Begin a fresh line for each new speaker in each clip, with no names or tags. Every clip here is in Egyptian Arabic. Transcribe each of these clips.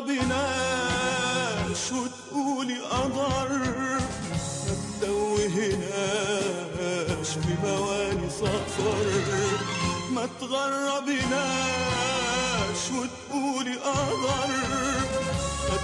تغربناش وتقولي قدر ما تتوهناش بمواني سفر ما تغربناش وتقولي قدر ما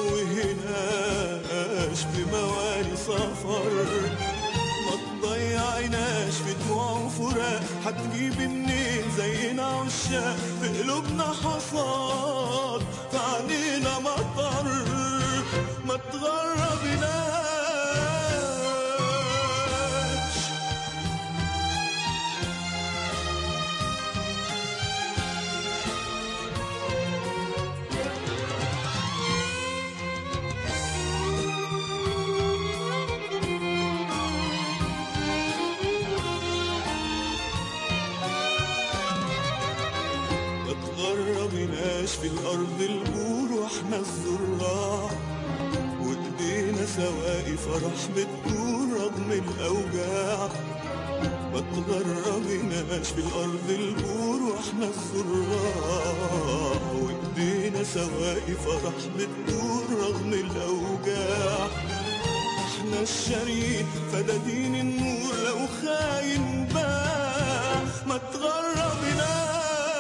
تتوهناش بمواني سفر ما تضيعيناش في دموع وفراق هتجيب منين زينا عشاق في قلوبنا حصاد في عينينا مطر ما تغربناش ما تغربناش في الأرض البور واحنا الزراع وايدينا سواقي فرح بتدور رغم الأوجاع ما تغربناش في الأرض البور واحنا الزراع وايدينا سواقي فرح بتدور رغم الأوجاع احنا الشريك فدادين النور لو خاين باع ما تغربناش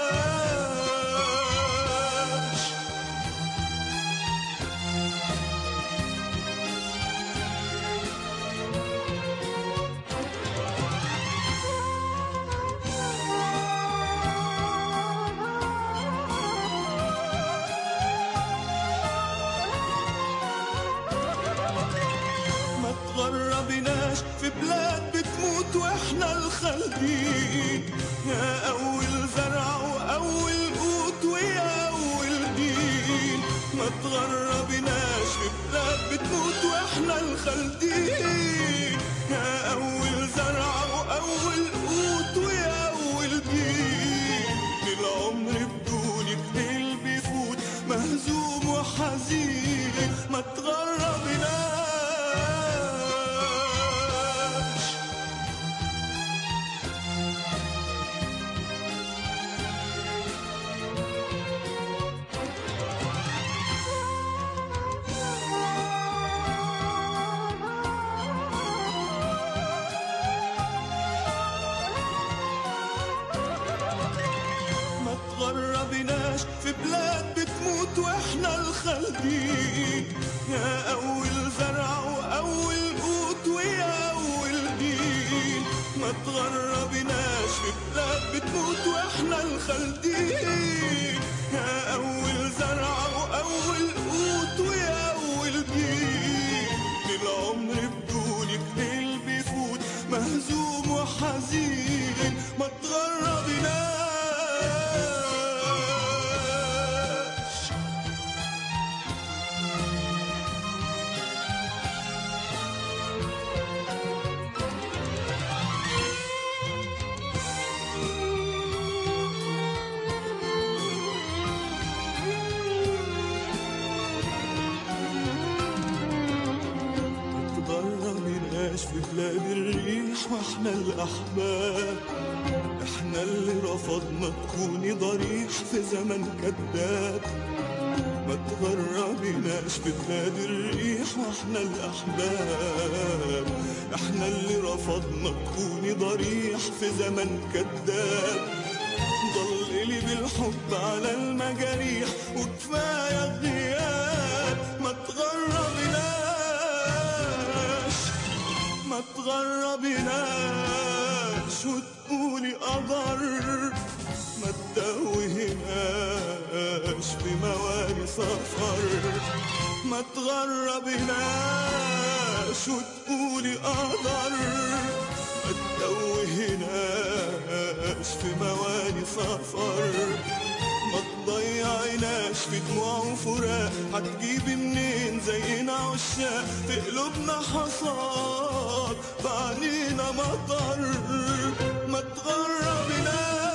ما تغربناش في بلاد بتموت واحنا الخالدين يا اول زرع واول قوت ويا اول دين ما تغربناش في بلاد بتموت واحنا الخالدين يا اول زرع واول قوت ويا اول دين للعمر بدونك اللي بيفوت مهزوم وحزين ما تغربناش ما تغربناش في بلاد بتموت واحنا الخالدين يا اول زرع واول قوت ويا اول دين ما تغربناش في بلاد بتموت واحنا الخالدين يا اول زرع واول قوت ويا اول دين للعمر بدونك اللي بيفوت مهزوم وحزين ما تغربناش تغربناش في بلاد الريح واحنا الاحباب احنا اللي رفضنا تكوني ضريح في زمن كذاب ما تغربناش في بلاد الريح واحنا الاحباب احنا اللي رفضنا تكوني ضريح في زمن كذاب ضللي بالحب على المجاريح وكفايه غياب ما تغربناش ما تغربناش وتقولي قدر ما تتوهناش بمواني سفر ما تغربناش وتقولي قدر ما تتوهناش في مواني سفر ما تضيعيناش في دموع وفراق هتجيبي منين زينا عشاق في قلوبنا حصاد بعنينا مطر ما تغربناش